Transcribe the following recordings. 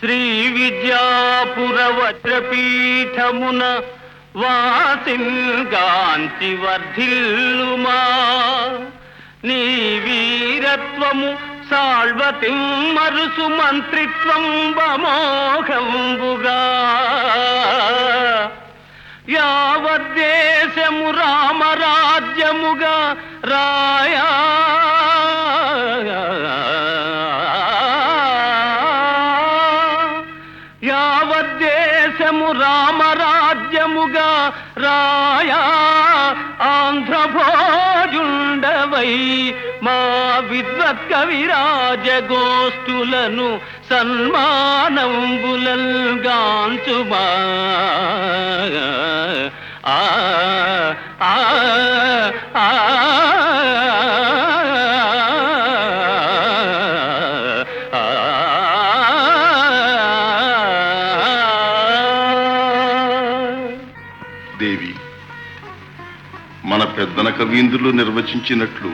శ్రీ విద్యాపుర వజ్రపీఠమున వాసింగాంచి వర్ధిల్లుమా నీ వీరత్వము సాల్వతిం మరుసు మంత్రిత్వం బమోఘంబుగా యావద్దేశము రామరాజ్యముగా రాయా యావద్దేశము రామరాజ్యముగా రాయా ఆంధ్రభోజుండవై మా విద్వత్ కవిరాజ గోష్ఠులను సన్మానంబులల్గాంచుమా ఆ ఆ ఆ దేవి మన పెద్దన కవీంద్రులు నిర్వచించినట్లు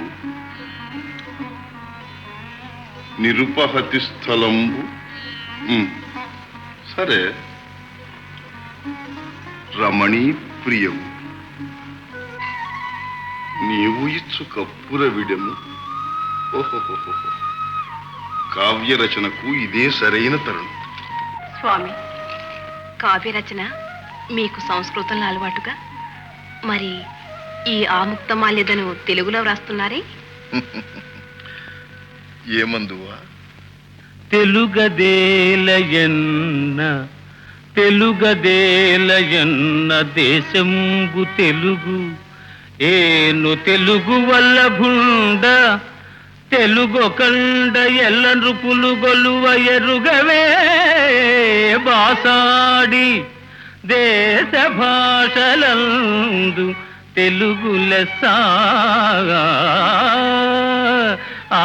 నిరుపహతి స్థలంబు ఉమ్, సరే రమణీ ప్రియం నీవు ఇచ్చు కప్పుర విడము ఓహోహోహో కావ్య రచనకు ఇదే సరైన తరుణం స్వామి కావ్య రచన మీకు సంస్కృతంలో అలవాటుగా మరి ఈ ఆముక్తమాల్యదను తెలుగులో వ్రాస్తున్నారే ఏమందువా తెలుగదేలయన్న తెలుగదేలయన్న దేశంబు తెలుగు ఏను తెలుగు వల్ల భుండ తెలుగొకండ ఎల్ల నృపులు గొలువ ఎరుగవే బాసాడి దేశ భాషలందు తెలుగు లెస్స ఆ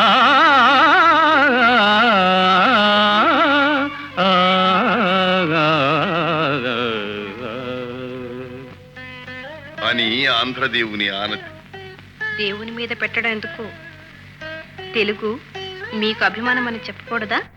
అని ఆంధ్రదేవుని ఆనతి దేవుని మీద పెట్టడం ఎందుకు తెలుగు మీకు అభిమానం అని చెప్పకూడదా